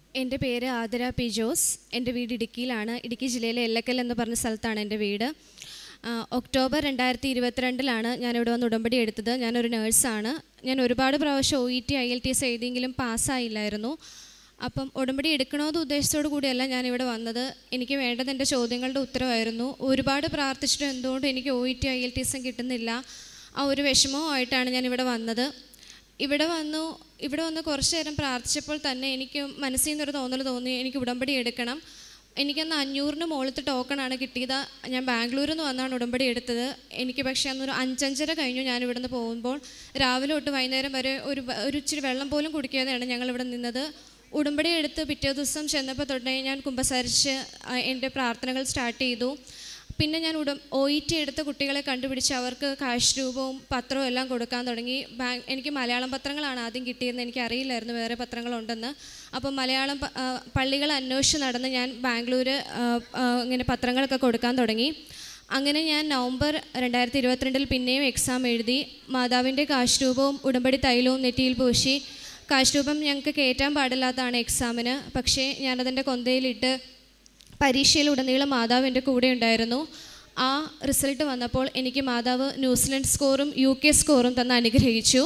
എൻ്റെ പേര് ആതിര പി ജോസ് എൻ്റെ വീട് ഇടുക്കിയിലാണ് ഇടുക്കി ജില്ലയിലെ എല്ലക്കൽ എന്ന് പറഞ്ഞ സ്ഥലത്താണ് എൻ്റെ വീട് ആ, ഒക്ടോബർ രണ്ടായിരത്തി ഇരുപത്തിരണ്ടിലാണ് ഞാനിവിടെ വന്ന് ഉടമ്പടി എടുത്തത് ഞാനൊരു നേഴ്സാണ് ഞാൻ ഒരുപാട് പ്രാവശ്യം O E T I L T S എഴുതിയെങ്കിലും പാസ്സായില്ലായിരുന്നു അപ്പം ഉടമ്പടി എടുക്കണമെന്ന് ഉദ്ദേശത്തോടു കൂടിയല്ല ഞാനിവിടെ വന്നത് എനിക്ക് വേണ്ടത് എൻ്റെ ചോദ്യങ്ങളുടെ ഉത്തരവായിരുന്നു ഒരുപാട് പ്രാർത്ഥിച്ചിട്ട് എന്തുകൊണ്ടും എനിക്ക് O E T I L T എസും കിട്ടുന്നില്ല ആ ഒരു വിഷമവുമായിട്ടാണ് ഞാൻ ഇവിടെ വന്നത് ഇവിടെ വന്നു ഇവിടെ വന്ന് കുറച്ച് നേരം പ്രാർത്ഥിച്ചപ്പോൾ തന്നെ എനിക്ക് മനസ്സിൽ നിന്നൊരു തോന്നൽ തോന്നി എനിക്ക് ഉടമ്പടി എടുക്കണം എനിക്കന്ന് അഞ്ഞൂറിന് മുകളിലത്തെ ടോക്കണാണ് കിട്ടിയത് ഞാൻ ബാംഗ്ലൂരിൽ നിന്ന് വന്നാണ് ഉടമ്പടി എടുത്തത് എനിക്ക് പക്ഷേ അന്നൊരു അഞ്ചഞ്ചര കഴിഞ്ഞു ഞാൻ ഇവിടുന്ന് പോകുമ്പോൾ രാവിലെ തൊട്ട് വൈകുന്നേരം വരെ ഒരു വ- ഒരു ഇച്ചിരി വെള്ളം പോലും കുടിക്കാതെയാണ് ഞങ്ങൾ ഇവിടെ നിന്നത് ഉടമ്പടി എടുത്ത് പിറ്റേ ദിവസം ചെന്നപ്പോൾ തൊട്ടേ ഞാൻ കുമ്പസാരിച്ച് ആ, എൻ്റെ പ്രാർത്ഥനകൾ സ്റ്റാർട്ട് ചെയ്തു പിന്നെ ഞാൻ ഉടം ഒ ഇ ടി എടുത്ത കുട്ടികളെ കണ്ടുപിടിച്ച് അവർക്ക് കാശ് രൂപവും പത്രവും എല്ലാം കൊടുക്കാൻ തുടങ്ങി ബാങ്ക് എനിക്ക് മലയാളം പത്രങ്ങളാണ് ആദ്യം കിട്ടിയിരുന്നത് എനിക്ക് അറിയില്ലായിരുന്നു വേറെ പത്രങ്ങളുണ്ടെന്ന് അപ്പോൾ മലയാളം പ- ആ, പള്ളികൾ അന്വേഷിച്ച് നടന്ന് ഞാൻ ബാംഗ്ലൂർ ആ, ആ, ഇങ്ങനെ പത്രങ്ങളൊക്കെ കൊടുക്കാൻ തുടങ്ങി അങ്ങനെ ഞാൻ നവംബർ രണ്ടായിരത്തി ഇരുപത്തിരണ്ടിൽ പിന്നെയും എക്സാം എഴുതി മാതാവിൻ്റെ കാശ് രൂപവും ഉടമ്പടി തൈലവും നെറ്റിയിൽ പൂശി കാശ് രൂപം ഞങ്ങൾക്ക് കയറ്റാൻ പാടില്ലാത്തതാണ് എക്സാമിന് പക്ഷേ ഞാനതിൻ്റെ കൊന്തയിലിട്ട് പരീക്ഷയിലുടനീളം മാതാവ് എൻ്റെ കൂടെ ഉണ്ടായിരുന്നു ആ റിസൾട്ട് വന്നപ്പോൾ എനിക്ക് മാതാവ് ന്യൂസിലൻഡ് സ്കോറും യു കെ സ്കോറും തന്ന് അനുഗ്രഹിച്ചു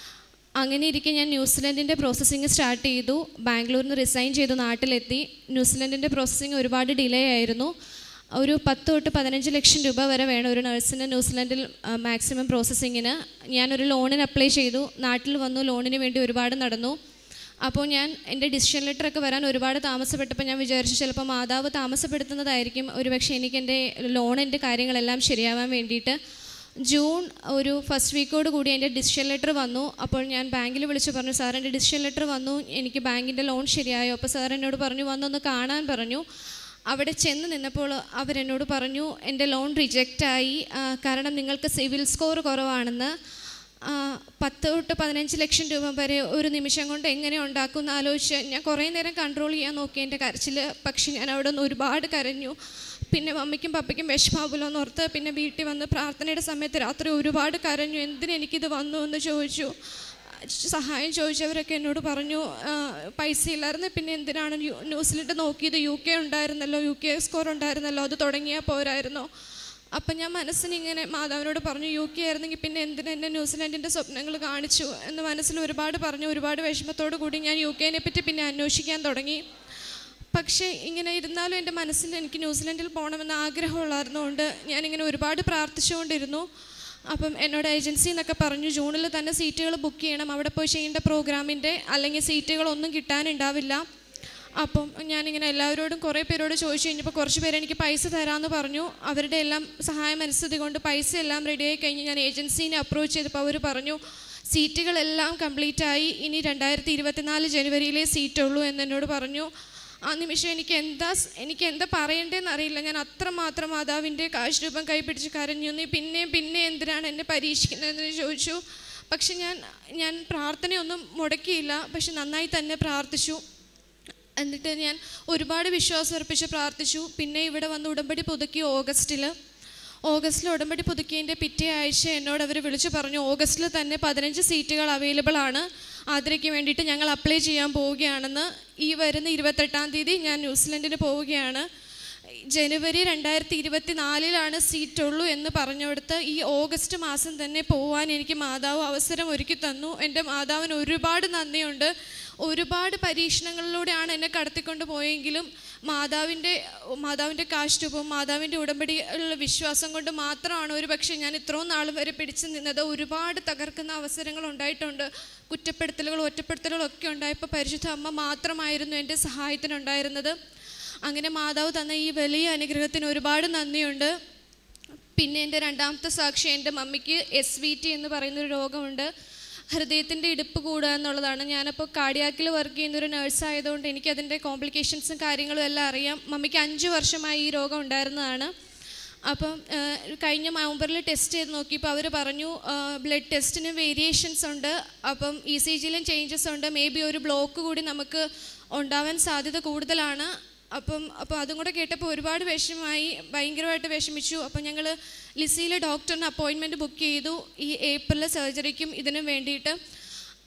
അങ്ങനെ ഇരിക്കെ ഞാൻ ന്യൂസിലൻഡിൻ്റെ പ്രോസസ്സിങ് സ്റ്റാർട്ട് ചെയ്തു ബാംഗ്ലൂരിൽ നിന്ന് റിസൈൻ ചെയ്തു നാട്ടിലെത്തി ന്യൂസിലൻഡിൻ്റെ പ്രോസസ്സിങ് ഒരുപാട് ഡിലേ ആയിരുന്നു ഒരു പത്ത് തൊട്ട് പതിനഞ്ച് ലക്ഷം രൂപ വരെ വേണം ഒരു നഴ്സിന് ന്യൂസിലൻഡിൽ മാക്സിമം പ്രോസസ്സിങ്ങിന് ഞാനൊരു ലോണിന് അപ്ലൈ ചെയ്തു നാട്ടിൽ വന്നു ലോണിന് വേണ്ടി ഒരുപാട് നടന്നു അപ്പോൾ ഞാൻ എൻ്റെ ഡിസിഷൻ ലെറ്ററൊക്കെ വരാൻ ഒരുപാട് താമസപ്പെട്ടപ്പോൾ ഞാൻ വിചാരിച്ചു ചിലപ്പോൾ മാതാവ് താമസപ്പെടുത്തുന്നതായിരിക്കും ഒരുപക്ഷെ എനിക്ക് എൻ്റെ ലോണിൻ്റെ കാര്യങ്ങളെല്ലാം ശരിയാവാൻ വേണ്ടിയിട്ട് ജൂൺ ഒരു ഫസ്റ്റ് വീക്കോട് കൂടി എൻ്റെ ഡിസിഷൻ ലെറ്റർ വന്നു അപ്പോൾ ഞാൻ ബാങ്കിൽ വിളിച്ച് പറഞ്ഞു സാർ എൻ്റെ ഡിസിഷൻ ലെറ്റർ വന്നു എനിക്ക് ബാങ്കിൻ്റെ ലോൺ ശരിയായോ അപ്പോൾ സാർ എന്നോട് പറഞ്ഞു വന്നൊന്ന് കാണാൻ പറഞ്ഞു അവിടെ ചെന്ന് നിന്നപ്പോൾ അവരെന്നോട് പറഞ്ഞു എൻ്റെ ലോൺ റിജക്റ്റായി കാരണം നിങ്ങൾക്ക് സിവിൽ സ്കോർ കുറവാണെന്ന് ആ, പത്ത് തൊട്ട് പതിനഞ്ച് ലക്ഷം രൂപ വരെ ഒരു നിമിഷം കൊണ്ട് എങ്ങനെ ഉണ്ടാക്കും എന്ന് ആലോചിച്ച് ഞാൻ കുറേ നേരം കൺട്രോൾ ചെയ്യാൻ നോക്കി എൻ്റെ കരച്ചിൽ പക്ഷെ ഞാൻ അവിടെ നിന്ന് ഒരുപാട് കരഞ്ഞു പിന്നെ മമ്മിക്കും പപ്പയ്ക്കും വിഷമാവുമല്ലോ എന്ന് ഓർത്ത് പിന്നെ വീട്ടിൽ വന്ന് പ്രാർത്ഥനയുടെ സമയത്ത് രാത്രി ഒരുപാട് കരഞ്ഞു എന്തിന് എനിക്കിത് വന്നു എന്ന് ചോദിച്ചു സഹായം ചോദിച്ചവരൊക്കെ എന്നോട് പറഞ്ഞു ആ, പൈസ ഇല്ലായിരുന്നു പിന്നെ എന്തിനാണ് ന്യൂ- ന്യൂസിലിട്ട് നോക്കിയത് യു കെ ഉണ്ടായിരുന്നല്ലോ യു കെ സ്കോർ ഉണ്ടായിരുന്നല്ലോ അത് തുടങ്ങിയാൽ പോരായിരുന്നോ അപ്പം ഞാൻ മനസ്സിന് ഇങ്ങനെ മാതാവിനോട് പറഞ്ഞു യു കെ ആയിരുന്നെങ്കിൽ പിന്നെ എന്തിനാ എന്നെ ന്യൂസിലാൻഡിൻ്റെ സ്വപ്നങ്ങൾ കാണിച്ചു എന്ന് മനസ്സിൽ ഒരുപാട് പറഞ്ഞു ഒരുപാട് വിഷമത്തോടു കൂടി ഞാൻ യു കെനെ പറ്റി പിന്നെ അന്വേഷിക്കാൻ തുടങ്ങി പക്ഷേ ഇങ്ങനെ ഇരുന്നാലും എൻ്റെ മനസ്സിൽ എനിക്ക് ന്യൂസിലൻഡിൽ പോകണമെന്ന് ആഗ്രഹമുള്ളായിരുന്നുകൊണ്ട് ഞാനിങ്ങനെ ഒരുപാട് പ്രാർത്ഥിച്ചുകൊണ്ടിരുന്നു അപ്പം എന്നോട് ഏജൻസി എന്നൊക്കെ പറഞ്ഞു ജൂണിൽ തന്നെ സീറ്റുകൾ ബുക്ക് ചെയ്യണം അവിടെ പോയി ചെയ്യേണ്ട പ്രോഗ്രാമിൻ്റെ അല്ലെങ്കിൽ സീറ്റുകളൊന്നും കിട്ടാനുണ്ടാവില്ല അപ്പം ഞാനിങ്ങനെ എല്ലാവരോടും കുറേ പേരോട് ചോദിച്ചു കഴിഞ്ഞപ്പോൾ കുറച്ച് പേര് എനിക്ക് പൈസ തരാമെന്ന് പറഞ്ഞു അവരുടെ എല്ലാം സഹായം മനസ്സിതി കൊണ്ട് പൈസ എല്ലാം റെഡിയായി കഴിഞ്ഞ് ഞാൻ ഏജൻസീനെ അപ്രോച്ച് ചെയ്തപ്പോൾ അവർ പറഞ്ഞു സീറ്റുകളെല്ലാം കംപ്ലീറ്റ് ആയി ഇനി രണ്ടായിരത്തി ഇരുപത്തിനാല് ജനുവരിയിലേ സീറ്റുള്ളൂ എന്ന് എന്നോട് പറഞ്ഞു ആ നിമിഷം എനിക്ക് എന്താ സ്- എനിക്ക് എന്താ പറയേണ്ടതെന്ന് അറിയില്ല ഞാൻ അത്രമാത്രം മാതാവിൻ്റെ കാശ് രൂപം കൈപിടിച്ച് കരഞ്ഞു നീ പിന്നെയും പിന്നെ എന്തിനാണ് എന്നെ പരീക്ഷിക്കുന്നതെന്ന് ചോദിച്ചു പക്ഷെ ഞാൻ ഞാൻ പ്രാർത്ഥനയൊന്നും മുടക്കിയില്ല പക്ഷെ നന്നായി തന്നെ പ്രാർത്ഥിച്ചു എന്നിട്ട് ഞാൻ ഒരുപാട് വിശ്വാസം അർപ്പിച്ച് പ്രാർത്ഥിച്ചു പിന്നെ ഇവിടെ വന്ന് ഉടമ്പടി പുതുക്കി ഓഗസ്റ്റിൽ ഓഗസ്റ്റിൽ ഉടമ്പടി പുതുക്കിയതിൻ്റെ പിറ്റേ ആഴ്ച എന്നോട് അവർ വിളിച്ചു പറഞ്ഞു ഓഗസ്റ്റിൽ തന്നെ പതിനഞ്ച് സീറ്റുകൾ അവൈലബിൾ ആണ് ആതിരയ്ക്ക് വേണ്ടിയിട്ട് ഞങ്ങൾ അപ്ലൈ ചെയ്യാൻ പോവുകയാണെന്ന് ഈ വരുന്ന ഇരുപത്തെട്ടാം തീയതി ഞാൻ ന്യൂസിലൻഡിന് പോവുകയാണ് ജനുവരി രണ്ടായിരത്തി ഇരുപത്തി നാലിലാണ് സീറ്റുള്ളൂ എന്ന് പറഞ്ഞുകൊടുത്ത് ഈ ഓഗസ്റ്റ് മാസം തന്നെ പോവാൻ എനിക്ക് മാതാവ് അവസരം ഒരുക്കി തന്നു എൻ്റെ മാതാവിന് ഒരുപാട് നന്ദിയുണ്ട് ഒരുപാട് പരീക്ഷണങ്ങളിലൂടെയാണ് എന്നെ കടത്തിക്കൊണ്ട് പോയെങ്കിലും മാതാവിൻ്റെ മാതാവിൻ്റെ കാഷ്ടൂപവും മാതാവിൻ്റെ ഉടമ്പടിയുള്ള വിശ്വാസം കൊണ്ട് മാത്രമാണ് ഒരു പക്ഷേ ഞാൻ ഇത്രയും നാൾ വരെ പിടിച്ചു നിന്നത് ഒരുപാട് തകർക്കുന്ന അവസരങ്ങൾ ഉണ്ടായിട്ടുണ്ട് കുറ്റപ്പെടുത്തലുകളും ഒറ്റപ്പെടുത്തലുകളും ഒക്കെ ഉണ്ടായപ്പോൾ പരിശുദ്ധ അമ്മ മാത്രമായിരുന്നു എൻ്റെ സഹായത്തിനുണ്ടായിരുന്നത് അങ്ങനെ മാതാവ് തന്ന ഈ വലിയ അനുഗ്രഹത്തിന് ഒരുപാട് നന്ദിയുണ്ട് പിന്നെ എൻ്റെ രണ്ടാമത്തെ സാക്ഷി എൻ്റെ മമ്മിക്ക് എസ് വി ടി എന്ന് പറയുന്നൊരു രോഗമുണ്ട് ഹൃദയത്തിൻ്റെ ഇടിപ്പ് കൂടുക എന്നുള്ളതാണ് ഞാനപ്പോൾ കാർഡിയാക്കിൽ വർക്ക് ചെയ്യുന്ന ഒരു നേഴ്സ് ആയതുകൊണ്ട് എനിക്കതിൻ്റെ കോംപ്ലിക്കേഷൻസും കാര്യങ്ങളും എല്ലാം അറിയാം മമ്മിക്ക് അഞ്ച് വർഷമായി ഈ രോഗം ഉണ്ടായിരുന്നതാണ് അപ്പം ആ, കഴിഞ്ഞ നവംബറിൽ ടെസ്റ്റ് ചെയ്ത് നോക്കിയപ്പോൾ അവർ പറഞ്ഞു ബ്ലഡ് ടെസ്റ്റിന് വേരിയേഷൻസ് ഉണ്ട് അപ്പം ഇ സി ജിയിലും ചേഞ്ചസ് ഉണ്ട് മേ ബി ഒരു ബ്ലോക്ക് കൂടി നമുക്ക് ഉണ്ടാവാൻ സാധ്യത കൂടുതലാണ് അപ്പം അപ്പോൾ അതും കൂടെ കേട്ടപ്പോൾ ഒരുപാട് വിഷമമായി ഭയങ്കരമായിട്ട് വിഷമിച്ചു അപ്പം ഞങ്ങൾ ലിസിയിലെ ഡോക്ടറിന് അപ്പോയിൻമെൻറ്റ് ബുക്ക് ചെയ്തു ഈ ഏപ്രിൽ സർജറിക്കും ഇതിനും വേണ്ടിയിട്ട്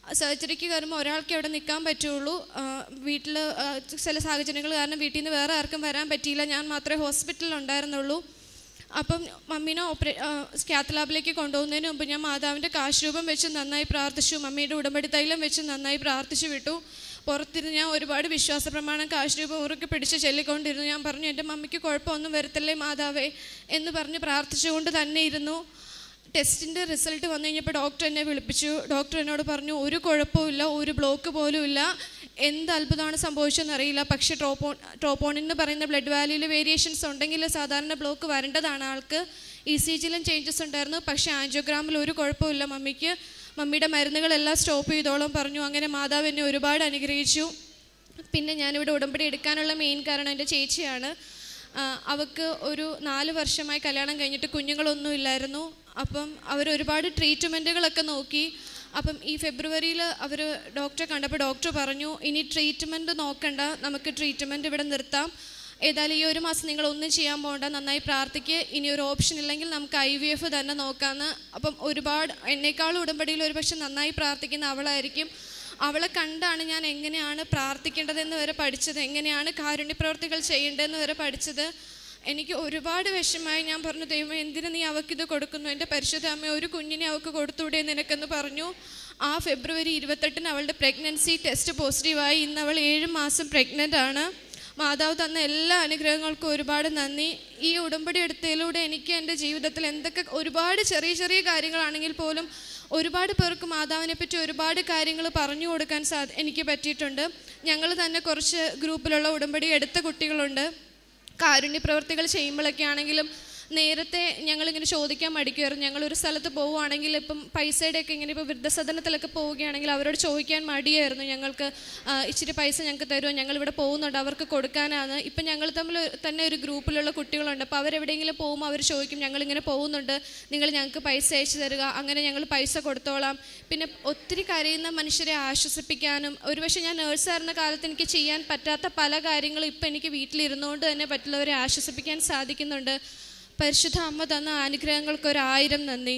സർജറിക്ക് കയറുമ്പോൾ ഒരാൾക്ക് അവിടെ നിൽക്കാൻ പറ്റുള്ളൂ വീട്ടിൽ ചില സാഹചര്യങ്ങൾ കാരണം വീട്ടിൽ നിന്ന് വേറെ ആർക്കും വരാൻ പറ്റിയില്ല ഞാൻ മാത്രമേ ഹോസ്പിറ്റലിൽ ഉണ്ടായിരുന്നുള്ളൂ അപ്പം മമ്മീനെ ഓപ്പറേ സ്കാത്ത് ലാബിലേക്ക് കൊണ്ടുപോകുന്നതിന് മുമ്പ് ഞാൻ മാതാവിൻ്റെ കാശുരൂപം വെച്ച് നന്നായി പ്രാർത്ഥിച്ചു മമ്മിയുടെ ഉടമ്പടി തൈലം വെച്ച് നന്നായി പ്രാർത്ഥിച്ചു വിട്ടു പുറത്തിരുന്ന് ഞാൻ ഒരുപാട് വിശ്വാസ പ്രമാണം കാശുരൂപം ഉറുക്കി പിടിച്ച് ചൊല്ലിക്കൊണ്ടിരുന്നു ഞാൻ പറഞ്ഞു എൻ്റെ മമ്മിക്ക് കുഴപ്പമൊന്നും വരത്തല്ലേ മാതാവേ എന്ന് പറഞ്ഞ് പ്രാർത്ഥിച്ചുകൊണ്ട് തന്നെ ഇരുന്നു ടെസ്റ്റിൻ്റെ റിസൾട്ട് വന്നു കഴിഞ്ഞപ്പോൾ ഡോക്ടർ എന്നെ വിളിപ്പിച്ചു ഡോക്ടർ എന്നോട് പറഞ്ഞു ഒരു കുഴപ്പമില്ല ഒരു ബ്ലോക്ക് പോലും ഇല്ല എന്ത് അത്ഭുതമാണ് സംഭവിച്ചതെന്ന് അറിയില്ല പക്ഷേ ട്രോപ്പോ ട്രോപ്പോണിൻ എന്ന് പറയുന്ന ബ്ലഡ് വാല്യൂയിൽ വേരിയേഷൻസ് ഉണ്ടെങ്കിൽ സാധാരണ ബ്ലോക്ക് വരേണ്ടതാണ് ആൾക്ക് ഇ സി ജിയിലും ചേഞ്ചസ് ഉണ്ടായിരുന്നു പക്ഷേ ആൻജിയോഗ്രാമിൽ ഒരു കുഴപ്പമില്ല മമ്മിക്ക് മമ്മിയുടെ മരുന്നുകളെല്ലാം സ്റ്റോപ്പ് ചെയ്തോളം പറഞ്ഞു അങ്ങനെ മാതാവ് എന്നെ ഒരുപാട് അനുഗ്രഹിച്ചു പിന്നെ ഞാനിവിടെ ഉടമ്പടി എടുക്കാനുള്ള മെയിൻ കാരണം എൻ്റെ ചേച്ചിയാണ് ആ, അവൾക്ക് ഒരു നാല് വർഷമായി കല്യാണം കഴിഞ്ഞിട്ട് കുഞ്ഞുങ്ങളൊന്നും ഇല്ലായിരുന്നു അപ്പം അവർ ഒരുപാട് ട്രീറ്റ്മെൻറ്റുകളൊക്കെ നോക്കി അപ്പം ഈ ഫെബ്രുവരിയിൽ അവർ ഡോക്ടറെ കണ്ടപ്പോൾ ഡോക്ടർ പറഞ്ഞു ഇനി ട്രീറ്റ്മെൻറ്റ് നോക്കണ്ട നമുക്ക് ട്രീറ്റ്മെൻറ്റ് ഇവിടെ നിർത്താം ഏതായാലും ഈ ഒരു മാസം നിങ്ങൾ ഒന്നും ചെയ്യാൻ പോകണ്ട നന്നായി പ്രാർത്ഥിക്കുക ഇനി ഒരു ഓപ്ഷൻ ഇല്ലെങ്കിൽ നമുക്ക് ഐ വി എഫ് തന്നെ നോക്കാമെന്ന് അപ്പം ഒരുപാട് എന്നെക്കാളും ഉടമ്പടിയിൽ ഒരുപക്ഷെ നന്നായി പ്രാർത്ഥിക്കുന്ന അവളായിരിക്കും അവളെ കണ്ടാണ് ഞാൻ എങ്ങനെയാണ് പ്രാർത്ഥിക്കേണ്ടതെന്ന് വരെ പഠിച്ചത് എങ്ങനെയാണ് കാരുണ്യ പ്രവർത്തികൾ ചെയ്യേണ്ടതെന്ന് വരെ പഠിച്ചത് എനിക്ക് ഒരുപാട് വിഷമമായി ഞാൻ പറഞ്ഞു ദൈവം എന്തിനു നീ അവൾക്കിത് കൊടുക്കുന്നു എൻ്റെ പരിശുദ്ധ അമ്മ ഒരു കുഞ്ഞിനെ അവൾക്ക് കൊടുത്തൂടെ നിനക്കെന്ന് പറഞ്ഞു ആ ഫെബ്രുവരി ഇരുപത്തെട്ടിന് അവളുടെ പ്രഗ്നൻസി ടെസ്റ്റ് പോസിറ്റീവായി ഇന്ന് അവൾ ഏഴ് മാസം പ്രഗ്നൻ്റ് ആണ് മാതാവ് തന്ന എല്ലാ അനുഗ്രഹങ്ങൾക്കും ഒരുപാട് നന്ദി ഈ ഉടമ്പടി എടുത്തതിലൂടെ എനിക്ക് എൻ്റെ ജീവിതത്തിൽ എന്തൊക്കെ ഒരുപാട് ചെറിയ ചെറിയ കാര്യങ്ങളാണെങ്കിൽ പോലും ഒരുപാട് പേർക്ക് മാതാവിനെ പറ്റി ഒരുപാട് കാര്യങ്ങൾ പറഞ്ഞു കൊടുക്കാൻ സാ എനിക്ക് പറ്റിയിട്ടുണ്ട് ഞങ്ങൾ തന്നെ കുറച്ച് ഗ്രൂപ്പിലുള്ള ഉടമ്പടി എടുത്ത കുട്ടികളുണ്ട് കാരുണ്യ പ്രവർത്തികൾ ചെയ്യുമ്പോഴൊക്കെ ആണെങ്കിലും നേരത്തെ ഞങ്ങളിങ്ങനെ ചോദിക്കാൻ മടിക്കുമായിരുന്നു ഞങ്ങളൊരു സ്ഥലത്ത് പോവുകയാണെങ്കിൽ ഇപ്പം പൈസയുടെയൊക്കെ ഇങ്ങനെ ഇപ്പോൾ വൃദ്ധസദനത്തിലൊക്കെ പോവുകയാണെങ്കിൽ അവരോട് ചോദിക്കാൻ മടിയായിരുന്നു ഞങ്ങൾക്ക് ആ, ഇച്ചിരി പൈസ ഞങ്ങൾക്ക് തരുമോ ഞങ്ങളിവിടെ പോകുന്നുണ്ട് അവർക്ക് കൊടുക്കാനാണ് ഇപ്പം ഞങ്ങൾ തമ്മിൽ തന്നെ ഒരു ഗ്രൂപ്പിലുള്ള കുട്ടികളുണ്ട് അപ്പോൾ അവരെവിടെയെങ്കിലും പോകുമ്പോൾ അവർ ചോദിക്കും ഞങ്ങളിങ്ങനെ പോകുന്നുണ്ട് നിങ്ങൾ ഞങ്ങൾക്ക് പൈസ അയച്ചു തരിക അങ്ങനെ ഞങ്ങൾ പൈസ കൊടുത്തോളാം പിന്നെ ഒത്തിരി കരയുന്ന മനുഷ്യരെ ആശ്വസിപ്പിക്കാനും ഒരുപക്ഷെ ഞാൻ നേഴ്സായിരുന്ന കാലത്ത് എനിക്ക് ചെയ്യാൻ പറ്റാത്ത പല കാര്യങ്ങളും ഇപ്പം എനിക്ക് വീട്ടിലിരുന്നുകൊണ്ട് തന്നെ മറ്റുള്ളവരെ ആശ്വസിപ്പിക്കാൻ സാധിക്കുന്നുണ്ട് പരിശുദ്ധ അമ്മ തന്ന അനുഗ്രഹങ്ങൾക്ക് ഒരു ആയിരം നന്ദി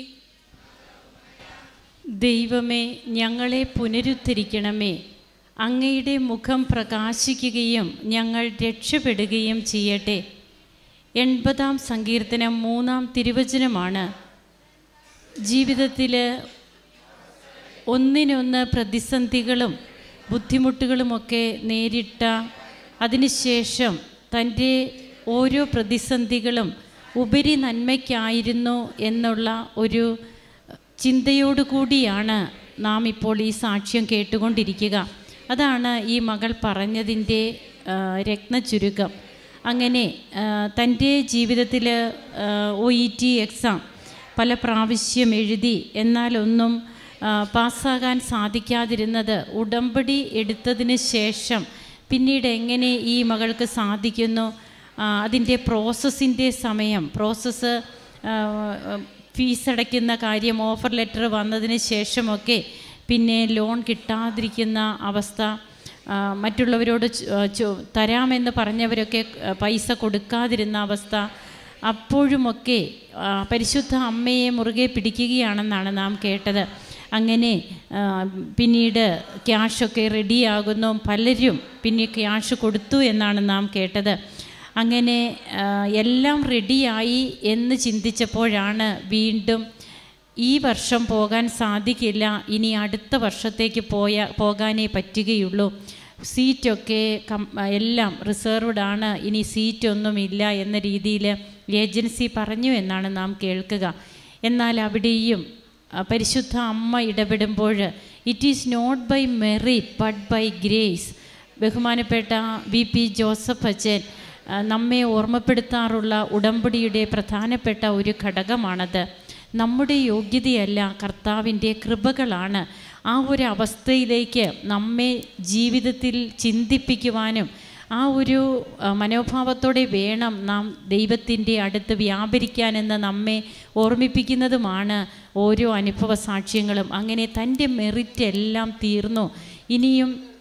ദൈവമേ ഞങ്ങളെ പുനരുദ്ധരിക്കണമേ അങ്ങയുടെ മുഖം പ്രകാശിക്കുകയും ഞങ്ങൾ രക്ഷപ്പെടുകയും ചെയ്യട്ടെ എൺപതാം സങ്കീർത്തനം മൂന്നാം തിരുവചനമാണ് ജീവിതത്തിൽ ഒന്നിനൊന്ന് പ്രതിസന്ധികളും ബുദ്ധിമുട്ടുകളുമൊക്കെ നേരിട്ട അതിനുശേഷം തൻ്റെ ഓരോ പ്രതിസന്ധികളും ഉപരി നന്മയ്ക്കായിരുന്നു എന്നുള്ള ഒരു ചിന്തയോടുകൂടിയാണ് നാം ഇപ്പോൾ ഈ സാക്ഷ്യം കേട്ടുകൊണ്ടിരിക്കുക അതാണ് ഈ മകൾ പറഞ്ഞതിൻ്റെ ആ, രത്നചുരുക്കം അങ്ങനെ ആ, തൻ്റെ ജീവിതത്തിൽ ഒ ഇ ടി എക്സാം പല പ്രാവശ്യം എഴുതി എന്നാലൊന്നും ആ, പാസ്സാകാൻ സാധിക്കാതിരുന്നത് ഉടമ്പടി എടുത്തതിന് ശേഷം പിന്നീട് എങ്ങനെ ഈ മകൾക്ക് സാധിക്കുന്നു ആ, അതിൻ്റെ പ്രോസസ്സിൻ്റെ സമയം പ്രോസസ്സ് ഫീസ് അടയ്ക്കുന്ന കാര്യം ഓഫർ ലെറ്റർ വന്നതിന് ശേഷമൊക്കെ പിന്നെ ലോൺ കിട്ടാതിരിക്കുന്ന അവസ്ഥ ആ, മറ്റുള്ളവരോട് ചോ- ചോ- തരാമെന്ന് പറഞ്ഞവരൊക്കെ ആ, പൈസ കൊടുക്കാതിരുന്ന അവസ്ഥ അപ്പോഴുമൊക്കെ ആ, പരിശുദ്ധ അമ്മയെ മുറുകെ പിടിക്കുകയാണെന്നാണ് നാം കേട്ടത് അങ്ങനെ ആ, പിന്നീട് ക്യാഷൊക്കെ റെഡിയാകുന്നു പലരും പിന്നെ ക്യാഷ് കൊടുത്തു എന്നാണ് നാം കേട്ടത് അങ്ങനെ ആ, എല്ലാം റെഡിയായി എന്ന് ചിന്തിച്ചപ്പോഴാണ് വീണ്ടും ഈ വർഷം പോകാൻ സാധിക്കില്ല ഇനി അടുത്ത വർഷത്തേക്ക് പോയ പോകാനേ പറ്റുകയുള്ളൂ സീറ്റൊക്കെ കം എല്ലാം റിസർവ്ഡ് ആണ് ഇനി സീറ്റൊന്നുമില്ല എന്ന രീതിയിൽ ഏജൻസി പറഞ്ഞു എന്നാണ് നാം കേൾക്കുക എന്നാൽ അവിടെയും ആ, പരിശുദ്ധ അമ്മ ഇടപെടുമ്പോൾ it is not by merit but by grace ബഹുമാനപ്പെട്ട വി പി ജോസഫ് അച്ഛൻ ആ, നമ്മെ ഓർമ്മപ്പെടുത്താറുള്ള ഉടമ്പടിയുടെ പ്രധാനപ്പെട്ട ഒരു ഘടകമാണത് നമ്മുടെ യോഗ്യതയല്ല കർത്താവിൻ്റെ കൃപകളാണ് ആ ഒരു അവസ്ഥയിലേക്ക് നമ്മെ ജീവിതത്തിൽ ചിന്തിപ്പിക്കുവാനും ആ ഒരു ആ, മനോഭാവത്തോടെ വേണം നാം ദൈവത്തിൻ്റെ അടുത്ത് വ്യാപരിക്കാനെന്ന് നമ്മെ ഓർമ്മിപ്പിക്കുന്നതുമാണ് ഓരോ അനുഭവ സാക്ഷ്യങ്ങളും അങ്ങനെ തൻ്റെ മെറിറ്റ് എല്ലാം തീർന്നു ഇനിയും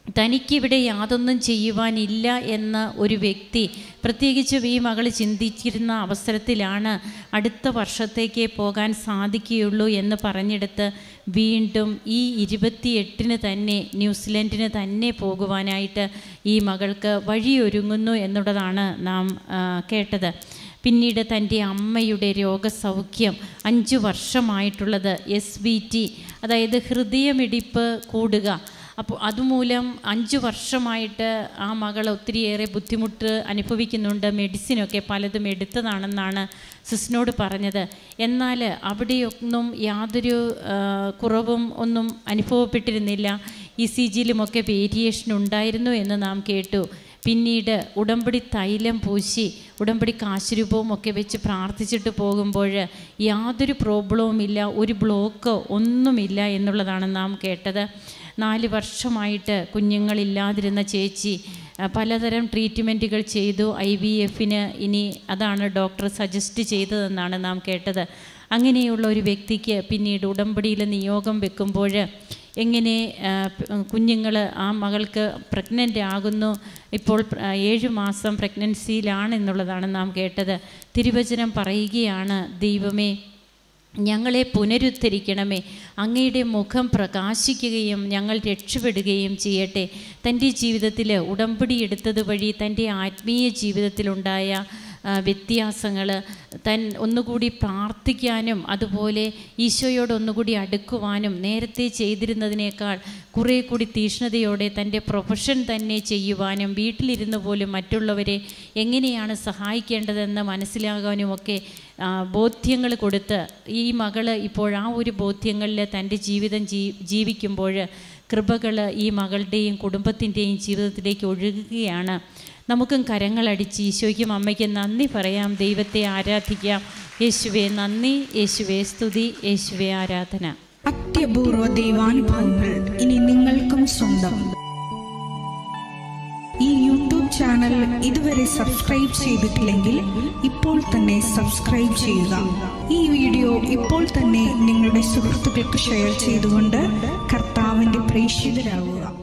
തനിക്കിവിടെ യാതൊന്നും ചെയ്യുവാനില്ല എന്ന ഒരു വ്യക്തി പ്രത്യേകിച്ചും ഈ മകൾ ചിന്തിച്ചിരുന്ന അവസരത്തിലാണ് അടുത്ത വർഷത്തേക്ക് പോകാൻ സാധിക്കുകയുള്ളൂ എന്ന് പറഞ്ഞെടുത്ത് വീണ്ടും ഈ ഇരുപത്തിയെട്ടിന് തന്നെ ന്യൂസിലൻഡിന് തന്നെ പോകുവാനായിട്ട് ഈ മകൾക്ക് വഴിയൊരുങ്ങുന്നു എന്നുള്ളതാണ് നാം ആ, കേട്ടത് പിന്നീട് തൻ്റെ അമ്മയുടെ രോഗസൗഖ്യം അഞ്ചു വർഷമായിട്ടുള്ളത് എസ് ബി ടി അതായത് ഹൃദയമിടിപ്പ് കൂടുക അപ്പോൾ അതുമൂലം അഞ്ച് വർഷമായിട്ട് ആ മകൾ ഒത്തിരിയേറെ ബുദ്ധിമുട്ട് അനുഭവിക്കുന്നുണ്ട് മെഡിസിനൊക്കെ പലതും എടുത്തതാണെന്നാണ് സിസ്നോട് പറഞ്ഞത് എന്നാൽ അവിടെയൊന്നും യാതൊരു ആ, കുറവും ഒന്നും അനുഭവപ്പെട്ടിരുന്നില്ല ഇ സി ജിയിലുമൊക്കെ വേരിയേഷൻ ഉണ്ടായിരുന്നു എന്ന് നാം കേട്ടു പിന്നീട് ഉടമ്പടി തൈലം പൂശി ഉടമ്പടി കാശുരൂപവും ഒക്കെ വെച്ച് പ്രാർത്ഥിച്ചിട്ട് പോകുമ്പോൾ യാതൊരു പ്രോബ്ലവും ഇല്ല ഒരു ബ്ലോക്കോ ഒന്നുമില്ല എന്നുള്ളതാണ് നാം കേട്ടത് നാല് വർഷമായിട്ട് കുഞ്ഞുങ്ങളില്ലാതിരുന്ന ചേച്ചി ആ, പലതരം ട്രീറ്റ്മെൻറ്റുകൾ ചെയ്തു ഐ വി എഫിന് ഇനി അതാണ് ഡോക്ടർ സജസ്റ്റ് ചെയ്തതെന്നാണ് നാം കേട്ടത് അങ്ങനെയുള്ള ഒരു വ്യക്തിക്ക് പിന്നീട് ഉടമ്പടിയിൽ നിയോഗം വെക്കുമ്പോൾ എങ്ങനെ കുഞ്ഞുങ്ങൾ ആ മകൾക്ക് പ്രഗ്നൻ്റ് ആകുന്നു ഇപ്പോൾ പ്ര- ആ, ഏഴ് മാസം പ്രഗ്നൻസിയിലാണ് എന്നുള്ളതാണ് നാം കേട്ടത് തിരുവചനം പറയുകയാണ് ദൈവമേ ഞങ്ങളെ പുനരുദ്ധരിക്കണമേ അങ്ങയുടെ മുഖം പ്രകാശിക്കുകയും ഞങ്ങൾ രക്ഷപ്പെടുകയും ചെയ്യട്ടെ തൻ്റെ ജീവിതത്തിൽ ഉടമ്പടി എടുത്തത് വഴി തൻ്റെ ആത്മീയ ജീവിതത്തിലുണ്ടായ വ്യത്യാസങ്ങൾ തൻ ഒന്നുകൂടി പ്രാർത്ഥിക്കാനും അതുപോലെ ഈശോയോട് ഒന്നുകൂടി അടുക്കുവാനും നേരത്തെ ചെയ്തിരുന്നതിനേക്കാൾ കുറേ കൂടി തീഷ്ണതയോടെ തൻ്റെ പ്രൊഫഷൻ തന്നെ ചെയ്യുവാനും വീട്ടിലിരുന്ന് പോലും മറ്റുള്ളവരെ എങ്ങനെയാണ് സഹായിക്കേണ്ടതെന്ന് മനസ്സിലാകാനുമൊക്കെ ആ, ബോധ്യങ്ങൾ കൊടുത്ത് ഈ മകള് ഇപ്പോൾ ആ ഒരു ബോധ്യങ്ങളിൽ തൻ്റെ ജീവിതം ജീ ജീവിക്കുമ്പോൾ കൃപകൾ ഈ മകളുടെയും കുടുംബത്തിൻ്റെയും ജീവിതത്തിലേക്ക് ഒഴുകുകയാണ് നമുക്കും കരങ്ങളടിച്ച് ഈശോയ്ക്കും അമ്മയ്ക്കും നന്ദി പറയാം ദൈവത്തെ ആരാധിക്കാം യേശുവെ നന്ദി യേശുവെ സ്തുതി യേശുവെ ആരാധന അത്യപൂർവ ദൈവാനുഭവങ്ങൾ ഇനി നിങ്ങൾക്കും സ്വന്തം ഈ യൂട്യൂബ് ചാനൽ ഇതുവരെ സബ്സ്ക്രൈബ് ചെയ്തിട്ടില്ലെങ്കിൽ ഇപ്പോൾ തന്നെ സബ്സ്ക്രൈബ് ചെയ്യുക ഈ വീഡിയോ ഇപ്പോൾ തന്നെ നിങ്ങളുടെ സുഹൃത്തുക്കൾക്ക് ഷെയർ ചെയ്തുകൊണ്ട് കർത്താവിന്റെ പ്രേക്ഷിതരാകുക